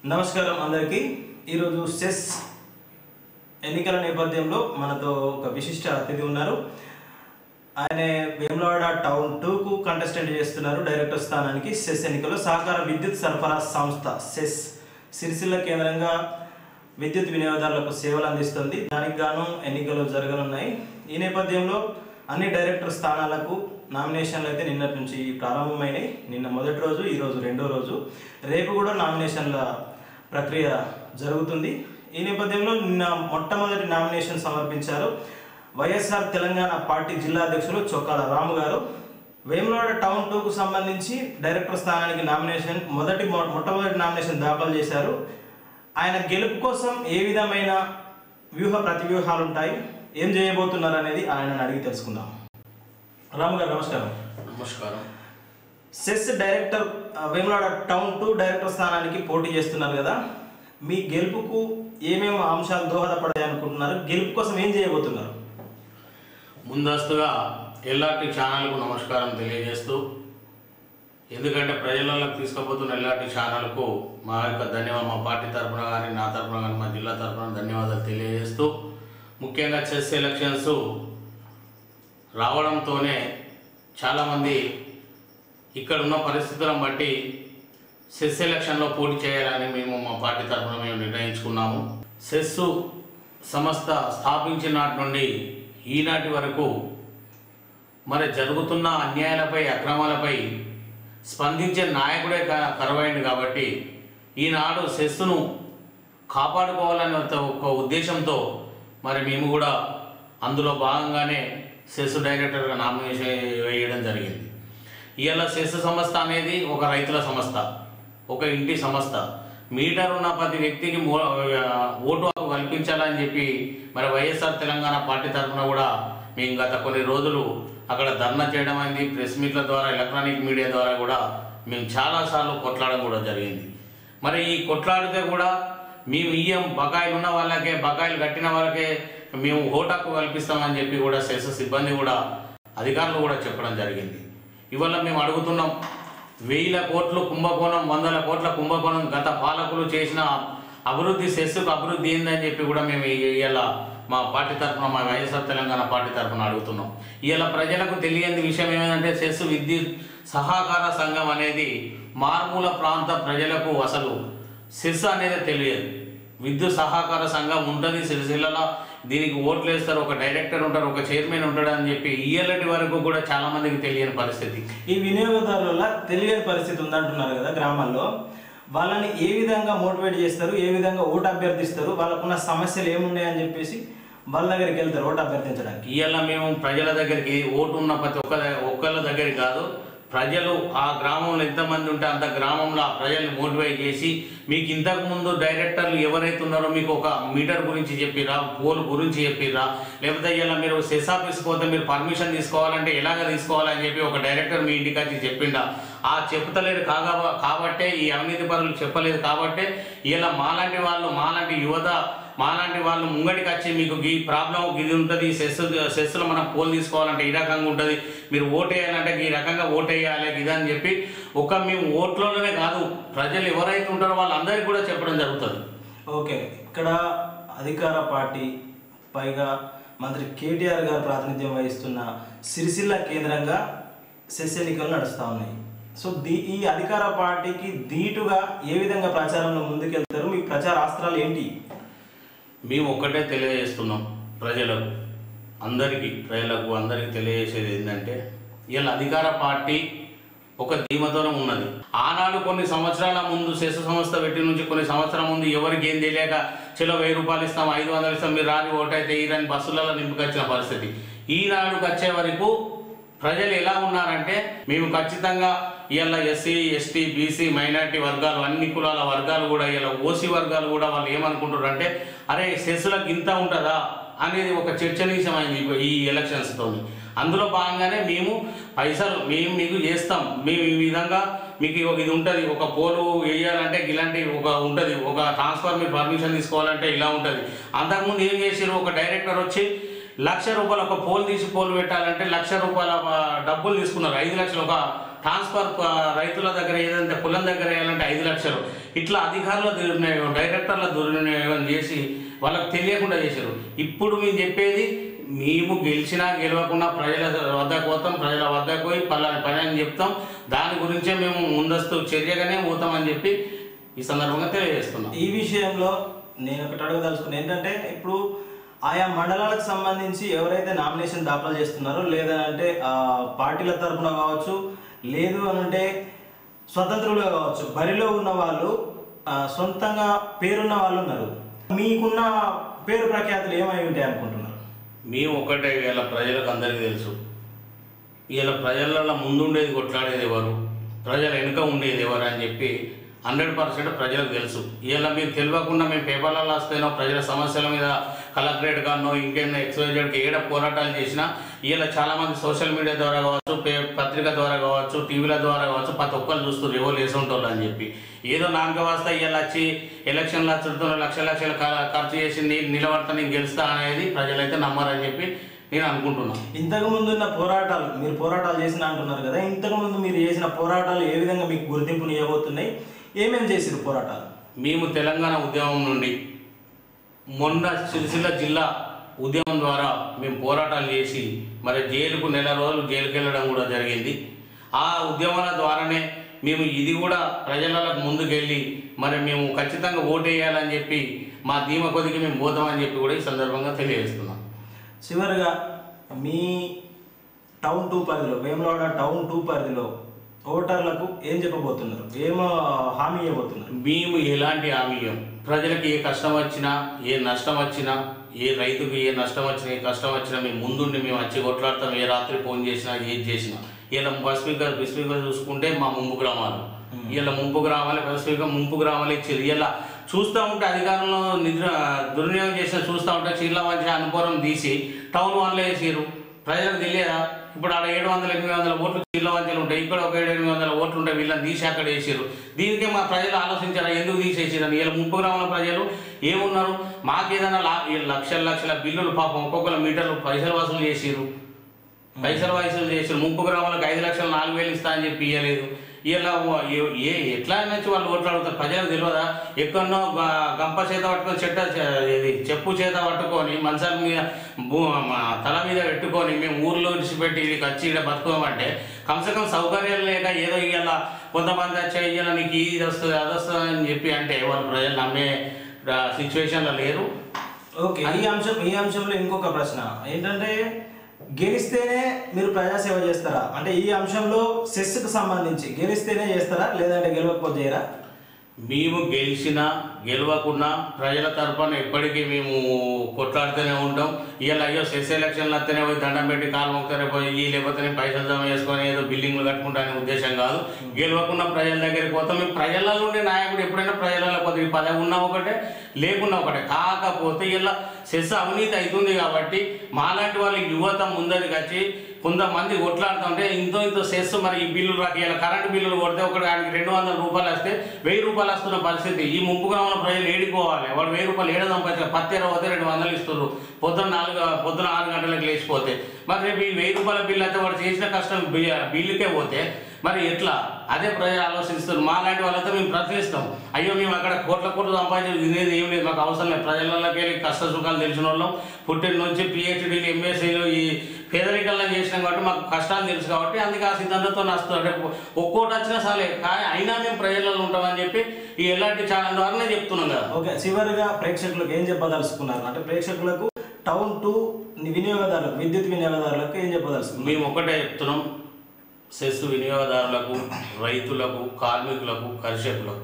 నమస్కారం అందరికీ ఈరోజు సెస్ ఎన్నికల నేపథ్యంలో మనతో ఒక విశిష్ట అతిథి ఉన్నారు ఆయన వేములవాడ టౌన్ టూకు కంటెస్టెంట్ చేస్తున్నారు డైరెక్టర్ స్థానానికి సెస్ ఎన్నికల్లో సహకార విద్యుత్ సరఫరా సంస్థ సెస్ సిరిసిల్ల కేంద్రంగా విద్యుత్ వినియోగదారులకు సేవలు అందిస్తుంది దానికి గాను ఎన్నికలు జరగనున్నాయి ఈ నేపథ్యంలో అన్ని డైరెక్టర్ స్థానాలకు నామినేషన్లు అయితే నిన్నటి నుంచి ప్రారంభమైనాయి నిన్న మొదటి రోజు ఈ రోజు రెండో రోజు రేపు కూడా నామినేషన్ల ప్రక్రియ జరుగుతుంది ఈ నేపథ్యంలో నిన్న మొట్టమొదటి నామినేషన్ సమర్పించారు వైఎస్ఆర్ తెలంగాణ పార్టీ జిల్లా అధ్యక్షులు చొక్కాల రాము గారు వేములవాడ టౌన్ టూకు సంబంధించి డైరెక్టర్ స్థానానికి నామినేషన్ మొదటి మొ- మొట్టమొదటి నామినేషన్ దాఖలు చేశారు ఆయన గెలుపు కోసం ఏ విధమైన వ్యూహ ప్రతివ్యూహాలు ఉంటాయి ఏం చేయబోతున్నారు అనేది ఆయనను అడిగి తెలుసుకుందాం రాము గారు నమస్కారం నమస్కారం సెస్ డైరెక్టర్ ఆ, వేములవాడ టౌన్ టూ డైరెక్టర్ స్థానానికి పోటీ చేస్తున్నారు కదా మీ గెలుపుకు ఏమేమి అంశాలు దోహదపడాయి అనుకుంటున్నారు గెలుపు కోసం ఏం చేయబోతున్నారు ముందస్తుగా ఎల్ఆర్టీ ఛానల్కు నమస్కారం తెలియజేస్తూ ఎందుకంటే ప్రజలలోకి తీసుకుపోతున్న ఎల్ఆర్టీ ఛానల్కు మా యొక్క ధన్యవాదాలు మా పార్టీ తరఫున కానీ నా తరఫున కానీ మా జిల్లా తరఫున ధన్యవాదాలు తెలియజేస్తూ ముఖ్యంగా చెస్ ఎలక్షన్స్ రావడంతోనే చాలామంది ఇక్కడ ఉన్న పరిస్థితులను బట్టి సెస్ ఎలక్షన్లో పోటీ చేయాలని మేము మా పార్టీ తరఫున మేము నిర్ణయించుకున్నాము సెస్ సంస్థ స్థాపించిన నాటి నుండి ఈనాటి వరకు మరి జరుగుతున్న అన్యాయాలపై అక్రమాలపై స్పందించే నాయకుడే క- కరువైంది కాబట్టి ఈనాడు సెస్సును కాపాడుకోవాలనే ఒక- ఒక ఉద్దేశంతో మరి మేము కూడా అందులో భాగంగానే సెస్ డైరెక్టర్గా నామినేషన్ వేయడం జరిగింది ఇవాళ సెస్ సంస్థ అనేది ఒక రైతుల సంస్థ ఒక ఇంటి సంస్థ మీటర్ ఉన్న ప్రతి వ్యక్తికి మో ఓటు హక్కు కల్పించాలని చెప్పి మరి వైఎస్ఆర్ తెలంగాణ పార్టీ తరఫున కూడా మేము గత కొన్ని రోజులు అక్కడ ధర్నా చేయడం అయింది ప్రెస్ మీట్ల ద్వారా ఎలక్ట్రానిక్ మీడియా ద్వారా కూడా మేము చాలాసార్లు కొట్లాడడం కూడా జరిగింది మరి ఈ కొట్లాడితే కూడా మేము ఇయ్యం బకాయిలు ఉన్న వాళ్ళకే బకాయిలు కట్టిన వాళ్ళకే మేము ఓటాకు కల్పిస్తామని చెప్పి కూడా సెస్ సిబ్బంది కూడా అధికారులు కూడా చెప్పడం జరిగింది ఇవాళ మేము అడుగుతున్నాం వేల కోట్లు కుంభకోణం వందల కోట్ల కుంభకోణం గత పాలకులు చేసిన అభివృద్ధి సెస్సుకు అభివృద్ధి ఏందని చెప్పి కూడా మేము ఇవాళ మా పార్టీ తరఫున మా వైఎస్ఆర్ తెలంగాణ పార్టీ తరఫున అడుగుతున్నాం ఇవాళ ప్రజలకు తెలియని విషయం ఏమిటంటే సెస్ విద్యుత్ సహకార సంఘం అనేది మారుమూల ప్రాంత ప్రజలకు అసలు సెస్ అనేది తెలియదు విద్యుత్ సహకార సంఘం ఉంటుంది సిరిసిల్లలో దీనికి ఓట్లు వేస్తారు ఒక డైరెక్టర్ ఉంటారు ఒక చైర్మన్ ఉంటాడు అని చెప్పి ఇయ్యలటి వరకు కూడా చాలా మందికి తెలియని పరిస్థితి ఈ వినియోగదారుల తెలియని పరిస్థితి ఉందంటున్నారు కదా గ్రామాల్లో వాళ్ళని ఏ విధంగా మోటివేట్ చేస్తారు ఏ విధంగా ఓటు అభ్యర్థిస్తారు వాళ్ళకున్న సమస్యలు ఏమున్నాయని చెప్పేసి వాళ్ళ దగ్గరికి వెళ్తారు ఓటు అభ్యర్థించడానికి ఇవాళ మేము ప్రజల దగ్గరికి ఓటు ఉన్న ప్రతి ఒక్క ఒక్కళ్ళ దగ్గరికి కాదు ప్రజలు ఆ గ్రామంలో ఎంతమంది ఉంటే అంత గ్రామంలో ఆ ప్రజల్ని మోటివేట్ చేసి మీకు ఇంతకు ముందు డైరెక్టర్లు ఎవరైతే ఉన్నారో మీకు ఒక మీటర్ గురించి చెప్పిరా పోల్ గురించి చెప్పిరా లేకపోతే ఇలా మీరు సెస్ ఆఫీస్కి పోతే మీరు పర్మిషన్ తీసుకోవాలంటే ఎలాగ తీసుకోవాలని చెప్పి ఒక డైరెక్టర్ మీ ఇంటికి వచ్చి చెప్పిండా ఆ చెప్తలేరు కాగా కాబట్టే ఈ అవినీతి పనులు చెప్పలేదు కాబట్టే ఇలా మాలాంటి వాళ్ళు మాలాంటి యువత మాలాంటి వాళ్ళు ముంగటికి వచ్చి మీకు ఈ ప్రాబ్లం ఇది ఉంటుంది సెస్ సెస్లో మనం పోల్ తీసుకోవాలంటే ఈ రకంగా ఉంటుంది మీరు ఓటు వేయాలంటే ఈ రకంగా ఓటు వేయాలి ఇదని చెప్పి ఒక మేము ఓట్లలోనే కాదు ప్రజలు ఎవరైతే ఉంటారో వాళ్ళందరికీ కూడా చెప్పడం జరుగుతుంది ఓకే ఇక్కడ అధికార పార్టీ పైగా మంత్రి కేటీఆర్ గారు ప్రాతినిధ్యం వహిస్తున్న సిరిసిల్ల కేంద్రంగా సెస్ ఎన్నికలు నడుస్తూ ఉన్నాయి సో దీ ఈ అధికార పార్టీకి ధీటుగా ఏ విధంగా ప్రచారంలో ముందుకెళ్తారు మీ ప్రచార అస్త్రాలు ఏంటి మేము ఒక్కటే తెలియజేస్తున్నాం ప్రజలకు అందరికీ ప్రజలకు అందరికీ తెలియజేసేది ఏంటంటే ఇలా అధికార పార్టీ ఒక ధీమతోనే ఉన్నది ఆనాడు కొన్ని సంవత్సరాల ముందు శేష సంస్థ పెట్టి నుంచి కొన్ని సంవత్సరాల ముందు ఎవరికి ఏం తెలియక చలో వెయ్యి రూపాయలు ఇస్తాం ఐదు వందలు ఇస్తాం మీరు రాని ఓటైతే ఈరని బస్సులలో నింపుకొచ్చిన పరిస్థితి ఈనాడుకు వచ్చే వరకు ప్రజలు ఎలా ఉన్నారంటే మేము ఖచ్చితంగా ఇవాళ ఎస్సీ ఎస్టీ బీసీ మైనార్టీ వర్గాలు అన్ని కులాల వర్గాలు కూడా ఇలా ఓసీ వర్గాలు కూడా వాళ్ళు ఏమనుకుంటారు అంటే అరే సెస్సులకు ఇంత ఉంటుందా అనేది ఒక చర్చనీయమైంది ఈ- ఈ ఎలక్షన్స్తో అందులో భాగంగానే మేము పైసలు మేము మీకు చేస్తాం మేము ఈ విధంగా మీకు ఒక ఇది ఉంటుంది ఒక పోలు వేయాలంటే ఇలాంటి ఒక ఉంటుంది ఒక ట్రాన్స్ఫర్ మీరు పర్మిషన్ తీసుకోవాలంటే ఇలా ఉంటుంది అంతకుముందు ఏం చేసారు ఒక డైరెక్టర్ వచ్చి లక్ష రూపాయలు ఒక పోల్ తీసి పోల్ పెట్టాలంటే లక్ష రూపాయల ఆ, డబ్బులు తీసుకున్నారు ఐదు లక్షలు ఒక ట్రాన్స్ఫర్ ప- రైతుల దగ్గర ఏదంటే పొలం దగ్గర వేయాలంటే ఐదు లక్షలు ఇట్లా అధికారుల దుర్వినియోగం డైరెక్టర్ల దుర్వినియోగం చేసి వాళ్ళకి తెలియకుండా చేశారు ఇప్పుడు మేము చెప్పేది మేము గెలిచినా గెలవకుండా ప్రజల వద్దకు పోతాం ప్రజల వద్దకు పోయి పలానా పని అని చెప్తాం దాని గురించే మేము ముందస్తు చర్యగానే పోతామని చెప్పి ఈ సందర్భంగా తెలియజేస్తున్నాం ఈ విషయంలో నేను ఒకటి అడగదలుచుకున్నాను ఏంటంటే ఇప్పుడు ఆయా మండలాలకు సంబంధించి ఎవరైతే నామినేషన్ దాఖలు చేస్తున్నారో లేదంటే ఆ, పార్టీల తరపున కావచ్చు లేదు అని అంటే స్వతంత్రులుగా కావచ్చు బరిలో ఉన్న వాళ్ళు ఆ, సొంతంగా పేరున్న వాళ్ళు ఉన్నారు మీకున్న పేరు ప్రఖ్యాతులు ఏమై ఉంటాయి అనుకుంటున్నారు మేము ఒకటే ఇలా ప్రజలకు అందరికీ తెలుసు ఇలా ప్రజలలో ముందుండేది కొట్లాడేది ఎవరు ప్రజల వెనుక ఉండేది ఎవరు అని చెప్పి హండ్రెడ్ పర్సెంట్ ప్రజలకు తెలుసు ఇలా మీరు తెలియకుండా మేము పేపర్లలో వస్తేనో ప్రజల సమస్యల మీద కలెక్టరేట్ గానో ఇంకేమైనా ఎక్స్వైజెడ్కి ఏడ పోరాటాలు చేసినా ఇలా చాలామంది సోషల్ మీడియా ద్వారా కావచ్చు పే పత్రిక ద్వారా కావచ్చు టీవీల ద్వారా కావచ్చు ప్రతి ఒక్కరు చూస్తారు ఎవరు వేసుంటారు అని చెప్పి ఏదో నామక వాస్తా ఇలా వచ్చి ఎలక్షన్లు వచ్చుతున్న లక్ష లక్షలు క- ఖర్చు చేసి నీ నిలబడతా నేను గెలుస్తా అనేది ప్రజలైతే నమ్మరని చెప్పి నేను అనుకుంటున్నాను ఇంతకు ముందు ఉన్న పోరాటాలు మీరు పోరాటాలు చేసిన అంటున్నారు కదా ఇంతకు ముందు మీరు చేసిన పోరాటాలు ఏ విధంగా మీకు గుర్తింపుని ఇవ్వబోతున్నాయి ఏమేమి చేసిరు పోరాటాలు మేము తెలంగాణ ఉద్యమం నుండి మొన్న సిరిసిల్ల జిల్లా ఉద్యమం ద్వారా మేము పోరాటాలు చేసి మరి జైలుకు నెల రోజులు జైలుకి వెళ్ళడం కూడా జరిగింది ఆ ఉద్యమాల ద్వారానే మేము ఇది కూడా ప్రజలకు ముందుకెళ్ళి మరి మేము ఖచ్చితంగా ఓటేయాలని చెప్పి మా ధీమ కొద్దికి మేము పోతామని చెప్పి కూడా ఈ సందర్భంగా తెలియజేస్తున్నాం చివరిగా మీ టౌన్ టూ పరిధిలో వేములవాడ టౌన్ టూ పరిధిలో ఓటర్లకు ఏం చెప్పబోతున్నారు ఏం హామీ ఇవ్వబోతున్నారు మేము ఎలాంటి హామీ ఇవ్వం. ప్రజలకు ఏ కష్టం వచ్చినా ఏ నష్టం వచ్చినా ఏ రైతుకు ఏ నష్టం వచ్చినా ఏ కష్టం వచ్చినా మేము ముందుండి మేము వచ్చి కొట్లాడతాం ఏ రాత్రి ఫోన్ చేసినా ఏది చేసినా ఇలా బస్ స్పీకర్ బస్ స్పీకర్ చూసుకుంటే మా ముంపు గ్రామాలు ఇలా ముంపు గ్రామాలు బస్ స్పీకర్ ముంపు గ్రామాలు ఇచ్చారు ఇలా చూస్తూ ఉంటే అధికారంలో నిద్ర దుర్వినియోగం చేసిన చూస్తూ ఉంటే చీళ్ళ మంచి అనుభవం తీసి టౌన్ వన్లో వేసారు ప్రజలకు తెలియదా ఇప్పుడు ఆడ ఏడు వందల ఎనిమిది వందల ఓట్లు చిల్ల వంచలు ఉంటాయి ఇక్కడ ఒక ఏడు ఎనిమిది వందల ఓట్లు ఉంటాయి వీళ్ళని తీసి అక్కడ వేసారు దీనికే మా ప్రజలు ఆలోచించారా ఎందుకు తీసేసారని వీళ్ళ ముప్పు గ్రామాల ప్రజలు ఏమున్నారు మాకేదైనా లా వీళ్ళు లక్షల లక్షల బిల్లులు పాపం ఒక్కొక్కరు మీటర్లు పైసలు వసూలు చేసిరు పైసలు వసూలు చేసారు ముప్పు గ్రామాలకు ఐదు లక్షలు నాలుగు వేలు ఇస్తా అని చెప్పి ఇవ్వలేదు ఇలా ఏ ఎట్లా నుంచి వాళ్ళు ఓట్లు అడుగుతారు ప్రజలకు తెలియదా ఎక్కడనో గ- గంప చేత పట్టుకొని చెట్ట చే- ఇది చెప్పు చేత పట్టుకొని మంచాల మీద భూ మా తల మీద పెట్టుకొని మేము ఊర్లో విడిచిపెట్టి ఇక్కడికి వచ్చి ఇక్కడ బతుకోమంటే కమ్సకం సౌకర్యాలు లేక ఏదో ఇవాళ కొంతమంది వచ్చే ఇవాళ నీకు ఇది వస్తుంది అది వస్తుంది అని చెప్పి అంటే వాళ్ళు ప్రజలు నమ్మే సిచ్యువేషన్లో లేరు ఓకే ఈ అంశం ఈ అంశంలో ఇంకొక ప్రశ్న ఏంటంటే గెలిస్తేనే మీరు ప్రజాసేవ చేస్తారా అంటే ఈ అంశంలో సెస్కు సంబంధించి గెలిస్తేనే చేస్తారా లేదంటే గెలవకపోతే చేయరా మేము గెలిచినా గెలవకున్నా ప్రజల తరపున ఎప్పటికీ మేము కొట్లాడుతూనే ఉంటాం ఇవాళ అయ్యో సెస్ ఎలక్షన్లు వస్తేనే పోయి దండం పెట్టి కాలు మొక్కనే పోయి లేకపోతే పైసలు జమ చేసుకొని ఏదో బిల్డింగ్లు కట్టుకుంటానే ఉద్దేశం కాదు గెలవకుండా ప్రజల దగ్గరికి పోతాం మేము ప్రజల నుండి నాయకుడు ఎప్పుడైనా ప్రజలలో కొద్దిగా పదవి ఉన్నా ఒకటే లేకున్నా ఒకటే కాకపోతే ఇలా సెస్ అవినీతి అవుతుంది కాబట్టి మాలాంటి వాళ్ళ యువత ముందరికి వచ్చి కొంతమంది కొట్లాడుతుంటే ఇంతో ఇంతో సెస్ మరి ఈ బిల్లులు రాక ఇలా కరెంటు బిల్లులు కొడితే ఒకటి ఆయనకి రెండు వందల రూపాయలు వస్తే వెయ్యి రూపాయలు వస్తున్న పరిస్థితి ఈ ముంపు గ్రామంలో ప్రజలు ఏడిపోవాలి వాడు వెయ్యి రూపాయలు ఏడు సంపాదించాలి పత్తి ఇరవై పోతే రెండు వందలు ఇస్తున్నారు పొద్దున నాలుగు పొద్దున ఆరు గంటలకు లేచిపోతే మరి రేపు ఈ వెయ్యి రూపాయల బిల్లు అయితే వాడు చేసిన కష్టం బి- బిల్లుకే పోతే మరి ఎట్లా అదే ప్రజలు ఆలోచిస్తారు మా లాంటి వాళ్ళతో మేము ప్రశ్నిస్తాం అయ్యో మేము అక్కడ కోట్ల కోట్లు సంపాదించి తినేది ఏం లేదు మాకు అవసరం లేదు ప్రజలలోకి వెళ్ళి కష్ట సుఖాలు తెలిసిన వాళ్ళం పుట్టిన నుంచి పిహెచ్డీలు ఎంఎస్సీలు ఈ పేదరికల్లో చేసినాం కాబట్టి మాకు కష్టాలు తెలుసు కాబట్టి అందుకే ఆ సిద్ధాంతంతో నష్టం అంటే ఒక్కోటి వచ్చినా సరే కానీ అయినా మేము ప్రజలలో ఉంటామని చెప్పి ఈ ఎలాంటి ఛానల్ ద్వారానే చెప్తున్నాం కదా ఓకే చివరిగా ప్రేక్షకులకు ఏం చెప్పదలుచుకున్నారు అంటే ప్రేక్షకులకు టౌన్ టూ వినియోగదారులకు విద్యుత్ వినియోగదారులకు ఏం చెప్పదలుచుకున్నారు మేము ఒకటే చెప్తున్నాం సెస్ వినియోగదారులకు రైతులకు కార్మికులకు కర్షకులకు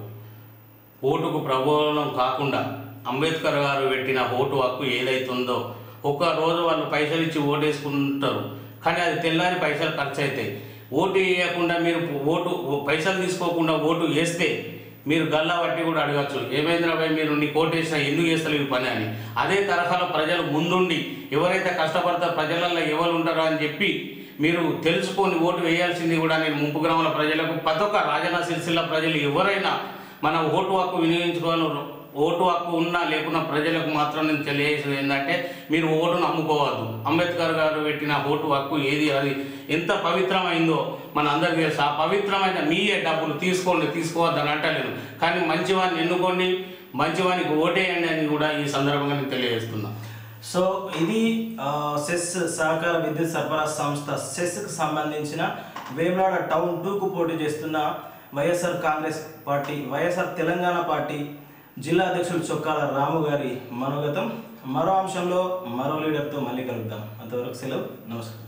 ఓటుకు ప్రబోధనం కాకుండా అంబేద్కర్ గారు పెట్టిన ఓటు హక్కు ఏదైతుందో ఒక్క రోజు వాళ్ళు పైసలు ఇచ్చి ఓటేసుకుంటారు కానీ అది తెల్లారి పైసలు ఖర్చు అవుతాయి ఓటు వేయకుండా మీరు ఓటు పైసలు తీసుకోకుండా ఓటు వేస్తే మీరు గల్లా బట్టి కూడా అడగచ్చు ఏమైందిరా భయ్ మీరు నీ కోట్ వేసినా ఎందుకు చేస్తలేవు ఈ పని అని అదే తరహాలో ప్రజలు ముందుండి ఎవరైతే కష్టపడతారో ప్రజలలో ఎవరు ఉంటారో అని చెప్పి మీరు తెలుసుకొని ఓటు వేయాల్సింది కూడా నేను ముంపు గ్రామాల ప్రజలకు ప్రతి ఒక్క రాజన్న సిరిసిల్ల ప్రజలు ఎవరైనా మన ఓటు హక్కు వినియోగించుకోవాలి ఓటు హక్కు ఉన్నా లేకున్నా ప్రజలకు మాత్రం నేను తెలియజేసేది ఏంటంటే మీరు ఓటును అమ్ముకోవద్దు అంబేద్కర్ గారు పెట్టిన ఓటు హక్కు ఏది అది ఎంత పవిత్రమైందో మన అందరికీ తెలుసు ఆ పవిత్రమైన మీయే డబ్బులు తీసుకోండి తీసుకోవద్దని అంటలేను కానీ మంచివాడిని ఎన్నుకోండి మంచివానికి ఓటేయండి అని కూడా ఈ సందర్భంగా నేను తెలియజేస్తున్నా సో ఇది ఆ, సెస్ సహకార విద్యుత్ సరఫరా సంస్థ సెస్కి సంబంధించిన వేములాడ టౌన్ టూకు పోటీ చేస్తున్న వైఎస్ఆర్ కాంగ్రెస్ పార్టీ వైఎస్ఆర్ తెలంగాణ పార్టీ జిల్లా అధ్యక్షులు చొక్కాల రాము గారి మనోగతం మరో అంశంలో మరో లీడర్తో మళ్ళీ కలుద్దాం అంతవరకు సెలవు నమస్కారం